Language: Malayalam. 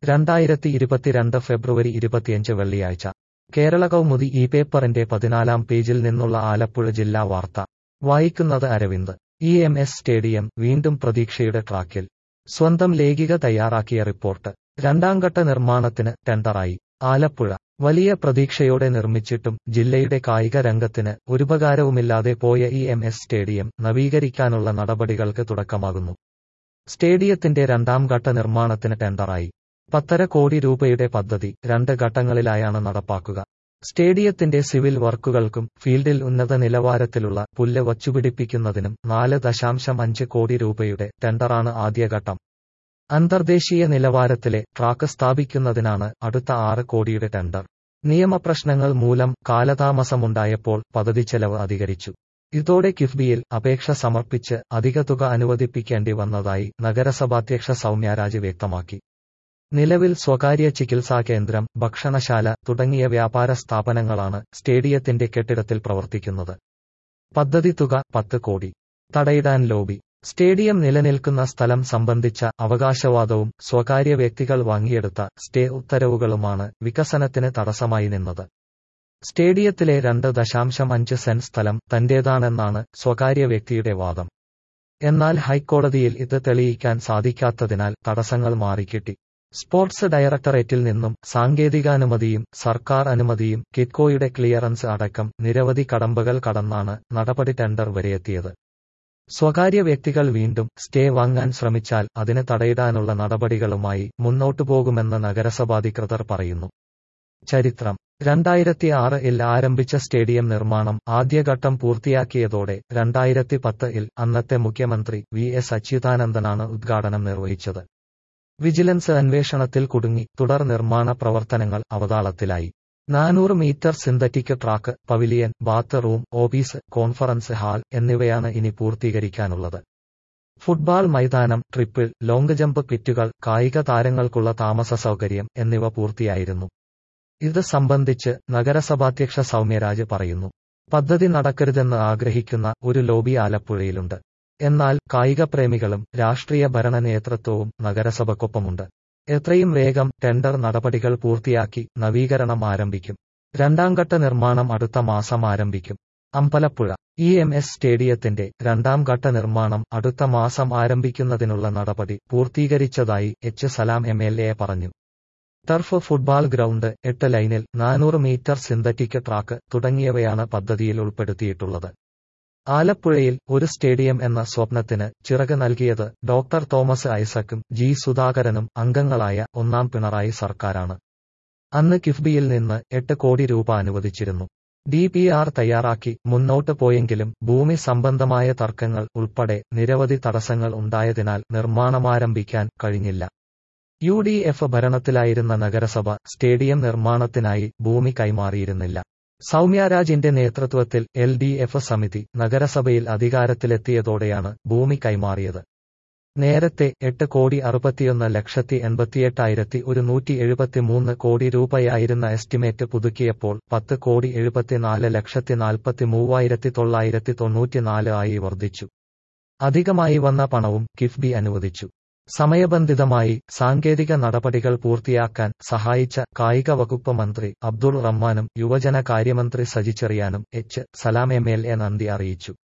രണ്ടായിരത്തി ഇരുപത്തിരണ്ട് ഫെബ്രുവരി ഇരുപത്തിയഞ്ച് വെള്ളിയാഴ്ച കേരള കൗമുദി ഈ പേപ്പറിന്റെ പതിനാലാം പേജിൽ നിന്നുള്ള ആലപ്പുഴ ജില്ലാ വാർത്ത വായിക്കുന്നത് Aravind E M S stadium വീണ്ടും പ്രതീക്ഷയുടെ ട്രാക്കിൽ സ്വന്തം ലേഖിക തയ്യാറാക്കിയ റിപ്പോർട്ട് രണ്ടാംഘട്ട നിർമ്മാണത്തിന് ടെൻഡറായി ആലപ്പുഴ വലിയ പ്രതീക്ഷയോടെ നിർമ്മിച്ചിട്ടും ജില്ലയുടെ കായിക രംഗത്തിന് ഒരുപകാരവുമില്ലാതെ പോയ ഇ എം എസ് സ്റ്റേഡിയം നവീകരിക്കാനുള്ള നടപടികൾക്ക് തുടക്കമാകുന്നു സ്റ്റേഡിയത്തിന്റെ രണ്ടാം ഘട്ട നിർമ്മാണത്തിന് ടെൻഡറായി പത്തര കോടി രൂപയുടെ പദ്ധതി രണ്ട് ഘട്ടങ്ങളിലായാണ് നടപ്പാക്കുക സ്റ്റേഡിയത്തിന്റെ സിവിൽ വർക്കുകൾക്കും ഫീൽഡിൽ ഉന്നത നിലവാരത്തിലുള്ള പുല്ല് വച്ചുപിടിപ്പിക്കുന്നതിനും നാല് ദശാംശം അഞ്ച് കോടി രൂപയുടെ ടെൻഡറാണ് ആദ്യഘട്ടം അന്തർദേശീയ നിലവാരത്തിലെ ട്രാക്ക് സ്ഥാപിക്കുന്നതിനാണ് അടുത്ത ആറ് കോടിയുടെ ടെൻഡർ നിയമപ്രശ്നങ്ങൾ മൂലം കാലതാമസമുണ്ടായപ്പോൾ പദ്ധതി ചെലവ് അധികരിച്ചു ഇതോടെ കിഫ്ബിയിൽ അപേക്ഷ സമർപ്പിച്ച് അധിക തുക അനുവദിപ്പിക്കേണ്ടി വന്നതായി നഗരസഭാധ്യക്ഷ സൗമ്യരാജ് വ്യക്തമാക്കി നിലവിൽ സ്വകാര്യ ചികിത്സാ കേന്ദ്രം ഭക്ഷണശാല തുടങ്ങിയ വ്യാപാര സ്ഥാപനങ്ങളാണ് സ്റ്റേഡിയത്തിന്റെ കെട്ടിടത്തിൽ പ്രവർത്തിക്കുന്നത് പദ്ധതി തുക പത്ത് കോടി തടയിടാൻ ലോബി സ്റ്റേഡിയം നിലനിൽക്കുന്ന സ്ഥലം സംബന്ധിച്ച അവകാശവാദവും സ്വകാര്യ വ്യക്തികൾ വാങ്ങിയെടുത്ത സ്റ്റേ ഉത്തരവുകളുമാണ് വികസനത്തിന് തടസ്സമായി നിന്നത് സ്റ്റേഡിയത്തിലെ രണ്ട് ദശാംശം അഞ്ച് സെന്റ് സ്ഥലം തന്റേതാണെന്നാണ് സ്വകാര്യ വ്യക്തിയുടെ വാദം എന്നാൽ ഹൈക്കോടതിയിൽ ഇത് തെളിയിക്കാൻ സാധിക്കാത്തതിനാൽ തടസ്സങ്ങൾ മാറിക്കിട്ടി സ്പോർട്സ് ഡയറക്ടറേറ്റിൽ നിന്നും സാങ്കേതികാനുമതിയും സർക്കാർ അനുമതിയും കിറ്റ്കോയുടെ ക്ലിയറൻസ് അടക്കം നിരവധി കടമ്പകൾ കടന്നാണ് നടപടി ടെൻഡർ വരെയെത്തിയത് സ്വകാര്യ വ്യക്തികൾ വീണ്ടും സ്റ്റേ വാങ്ങാൻ ശ്രമിച്ചാൽ അതിന് തടയിടാനുള്ള നടപടികളുമായി മുന്നോട്ടു പോകുമെന്ന് നഗരസഭാധികൃതർ പറയുന്നു ചരിത്രം രണ്ടായിരത്തി ആറിൽ ആരംഭിച്ച സ്റ്റേഡിയം നിർമ്മാണം ആദ്യഘട്ടം പൂർത്തിയാക്കിയതോടെ രണ്ടായിരത്തി പത്തിൽ അന്നത്തെ മുഖ്യമന്ത്രി വി എസ് അച്യുതാനന്ദനാണ് ഉദ്ഘാടനം നിർവഹിച്ചത് വിജിലൻസ് അന്വേഷണത്തിൽ കുടുങ്ങി തുടർ നിർമ്മാണ പ്രവർത്തനങ്ങൾ അവതാളത്തിലായി നാനൂറ് metre synthetic track pavilion bathroom office conference hall എന്നിവയാണ് ഇനി പൂർത്തീകരിക്കാനുള്ളത് ഫുട്ബാൾ മൈതാനം ട്രിപ്പിൾ ലോങ് ജമ്പ് പിറ്റുകൾ കായിക താരങ്ങൾക്കുള്ള താമസ സൗകര്യം എന്നിവ പൂർത്തിയായിരുന്നു ഇത് സംബന്ധിച്ച് നഗരസഭാധ്യക്ഷ സൗമ്യരാജ് പറയുന്നു പദ്ധതി നടക്കരുതെന്ന് ആഗ്രഹിക്കുന്ന ഒരു ലോബി ആലപ്പുഴയിലുണ്ട് എന്നാൽ കായികപ്രേമികളും രാഷ്ട്രീയ ഭരണ നേതൃത്വവും നഗരസഭയ്ക്കൊപ്പമുണ്ട് എത്രയും വേഗം ടെൻഡർ നടപടികൾ പൂർത്തിയാക്കി നവീകരണം ആരംഭിക്കും രണ്ടാംഘട്ട നിർമ്മാണം അടുത്ത മാസം ആരംഭിക്കും അമ്പലപ്പുഴ ഇ എം എസ് സ്റ്റേഡിയത്തിന്റെ രണ്ടാം ഘട്ട നിർമ്മാണം അടുത്ത മാസം ആരംഭിക്കുന്നതിനുള്ള നടപടി പൂർത്തീകരിച്ചതായി H Salam M L A പറഞ്ഞു ടർഫ് ഫുട്ബാൾ ഗ്രൗണ്ട് എട്ട് ലൈനിൽ നാനൂറ് മീറ്റർ സിന്തറ്റിക് ട്രാക്ക് തുടങ്ങിയവയാണ് പദ്ധതിയിൽ ഉൾപ്പെടുത്തിയിട്ടുള്ളത് ആലപ്പുഴയിൽ ഒരു സ്റ്റേഡിയം എന്ന സ്വപ്നത്തിന് ചിറക് നൽകിയത് ഡോക്ടർ തോമസ് ഐസക്കും ജി സുധാകരനും അംഗങ്ങളായ ഒന്നാം പിണറായി സർക്കാരാണ് അന്ന് കിഫ്ബിയിൽ നിന്ന് എട്ട് കോടി രൂപ അനുവദിച്ചിരുന്നു ഡി പി ആർ തയ്യാറാക്കി മുന്നോട്ട് പോയെങ്കിലും ഭൂമി സംബന്ധമായ തർക്കങ്ങൾ ഉൾപ്പെടെ നിരവധി തടസ്സങ്ങൾ ഉണ്ടായതിനാൽ നിർമ്മാണമാരംഭിക്കാൻ കഴിഞ്ഞില്ല യു ഡി എഫ് ഭരണത്തിലായിരുന്ന നഗരസഭ സ്റ്റേഡിയം നിർമ്മാണത്തിനായി ഭൂമി കൈമാറിയിരുന്നില്ല സൗമ്യരാജിന്റെ നേതൃത്വത്തിൽ എൽ ഡി എഫ് സമിതി നഗരസഭയിൽ അധികാരത്തിലെത്തിയതോടെയാണ് ഭൂമി കൈമാറിയത് നേരത്തെ എട്ട് കോടി അറുപത്തിയൊന്ന് ലക്ഷത്തി എൺപത്തിയെട്ടായിരത്തി ഒരുന്നൂറ്റി എഴുപത്തിമൂന്ന് കോടി രൂപയായിരുന്ന എസ്റ്റിമേറ്റ് പുതുക്കിയപ്പോൾ പത്ത് കോടി എഴുപത്തിനാല് ലക്ഷത്തി നാൽപ്പത്തി മൂവായിരത്തി തൊള്ളായിരത്തി തൊണ്ണൂറ്റിനാല് ആയി വർദ്ധിച്ചു അധികമായി വന്ന പണവും കിഫ്ബി അനുവദിച്ചു സമയബന്ധിതമായി സാങ്കേതിക നടപടികൾ പൂർത്തിയാക്കാൻ സഹായിച്ച കായിക വകുപ്പ് മന്ത്രി അബ്ദുൾ റഹ്മാനും യുവജന കാര്യമന്ത്രി സജി ചെറിയാനും H Salam M L A നന്ദി അറിയിച്ചു